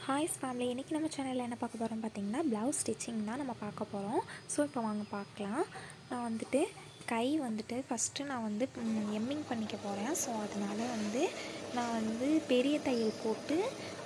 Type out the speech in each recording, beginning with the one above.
ஹாய்ஸ் family இன்றைக்கி நம்ம சேனலில் என்ன பார்க்க போகிறோம் பார்த்தீங்கன்னா ப்ளவுஸ் ஸ்டிச்சிங் தான் நம்ம பார்க்க போகிறோம் ஸோ இப்போ வாங்க பார்க்கலாம் நான் வந்துட்டு கை வந்துட்டு ஃபஸ்ட்டு நான் வந்து எம்மிங் பண்ணிக்க போகிறேன் ஸோ அதனால் வந்து நான் வந்து பெரிய தையல் போட்டு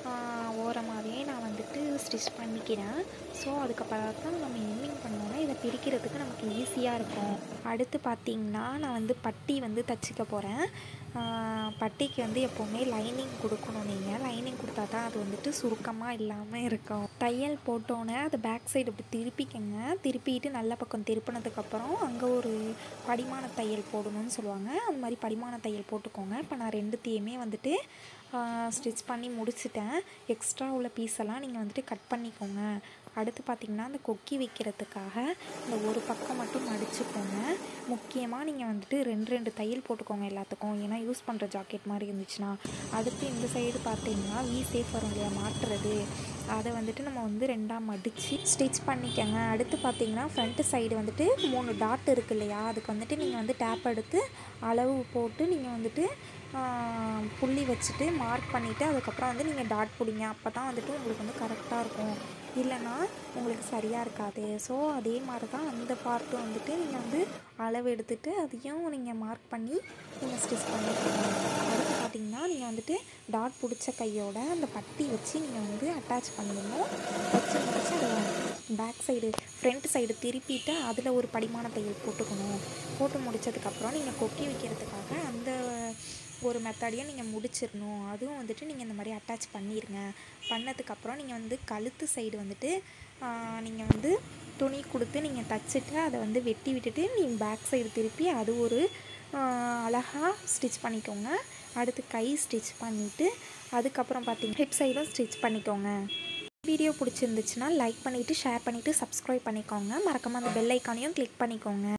ஓரமாகவே நான் வந்துட்டு ஸ்டிச் பண்ணிக்கிறேன் ஸோ அதுக்கப்புறம் தான் நம்ம எம்மிங் பண்ணோன்னா இதை பிரிக்கிறதுக்கு நமக்கு ஈஸியாக இருக்கும் அடுத்து பார்த்திங்கன்னா நான் வந்து பட்டி வந்து தச்சுக்க போகிறேன் பட்டிக்கு வந்து எப்போவுமே லைனிங் கொடுக்கணும் நீங்கள் லைனிங் கொடுத்தா தான் அது வந்துட்டு சுருக்கமாக இல்லாமல் இருக்கும் தையல் போட்டோன்னே அதை பேக் சைடு இப்படி திருப்பிக்கங்க திருப்பிட்டு நல்ல பக்கம் திருப்பினதுக்கப்புறம் அங்கே ஒரு படிமான தையல் போடணும்னு சொல்லுவாங்க அந்த மாதிரி படிமான தையல் போட்டுக்கோங்க இப்போ நான் ரெண்டுத்தையுமே வந்துட்டு ஸ்டிச் பண்ணி முடிச்சிட்டேன் எக்ஸ்ட்ரா உள்ள பீஸெல்லாம் நீங்கள் வந்துட்டு கட் பண்ணிக்கோங்க அடுத்து பார்த்திங்கன்னா அந்த கொக்கி வைக்கிறதுக்காக இந்த ஒரு பக்கம் மட்டும் மடிச்சுக்கோங்க முக்கியமாக நீங்கள் வந்துட்டு ரெண்டு ரெண்டு தையல் போட்டுக்கோங்க எல்லாத்துக்கும் ஏன்னா யூஸ் பண்ணுற ஜாக்கெட் மாதிரி இருந்துச்சுன்னா அடுத்து இந்த சைடு பார்த்தீங்கன்னா வி சேஃப் வரும் இல்லையா மாட்டுறது அதை வந்துட்டு நம்ம வந்து ரெண்டாக மடித்து ஸ்டிச் பண்ணிக்கோங்க அடுத்து பார்த்தீங்கன்னா ஃப்ரண்ட்டு சைடு வந்துட்டு மூணு டாட் இருக்கு இல்லையா அதுக்கு வந்துட்டு நீங்கள் வந்து டேப் எடுத்து அளவு போட்டு நீங்கள் வந்துட்டு புள்ளி வச்சுட்டு மார்க் பண்ணிவிட்டு அதுக்கப்புறம் வந்து நீங்கள் டாட் பிடிங்க அப்போ தான் வந்துட்டு உங்களுக்கு வந்து கரெக்டாக இருக்கும் இல்லைன்னா உங்களுக்கு சரியாக இருக்காது ஸோ அதே மாதிரி தான் அந்த பார்ட்டும் வந்துட்டு நீங்கள் வந்து அளவு எடுத்துகிட்டு அதையும் நீங்கள் மார்க் பண்ணி நீங்கள் ஸ்டிச் பண்ணிக்கணும் அடுத்து பார்த்திங்கன்னா நீங்கள் வந்துட்டு டாட் பிடிச்ச கையோட அந்த பட்டி வச்சு நீங்கள் வந்து அட்டாச் பண்ணிடணும் வச்சு முடிச்சு அதை பேக் சைடு ஃப்ரண்ட் சைடு திருப்பிட்டு அதில் ஒரு படிமான தையல் போட்டுக்கணும் போட்டு முடித்ததுக்கப்புறம் நீங்கள் கொக்கி வைக்கிறதுக்காக அந்த ஒரு மெத்தடையும் நீங்கள் முடிச்சிடணும் அதுவும் வந்துட்டு நீங்கள் இந்த மாதிரி அட்டாச் பண்ணிடுங்க பண்ணதுக்கப்புறம் நீங்கள் வந்து கழுத்து சைடு வந்துட்டு நீங்கள் வந்து துணி கொடுத்து நீங்கள் தச்சுட்டு அதை வந்து வெட்டி விட்டுட்டு நீங்கள் பேக் சைடு திருப்பி அது ஒரு அழகாக ஸ்டிச் பண்ணிக்கோங்க அடுத்து கை ஸ்டிச் பண்ணிவிட்டு அதுக்கப்புறம் பார்த்தீங்கன்னா ஹிப் சைடும் ஸ்டிச் பண்ணிக்கோங்க வீடியோ பிடிச்சிருந்துச்சுன்னா லைக் பண்ணிவிட்டு ஷேர் பண்ணிவிட்டு சப்ஸ்கிரைப் பண்ணிக்கோங்க மறக்காமல் அந்த பெல் ஐக்கானையும் கிளிக் பண்ணிக்கோங்க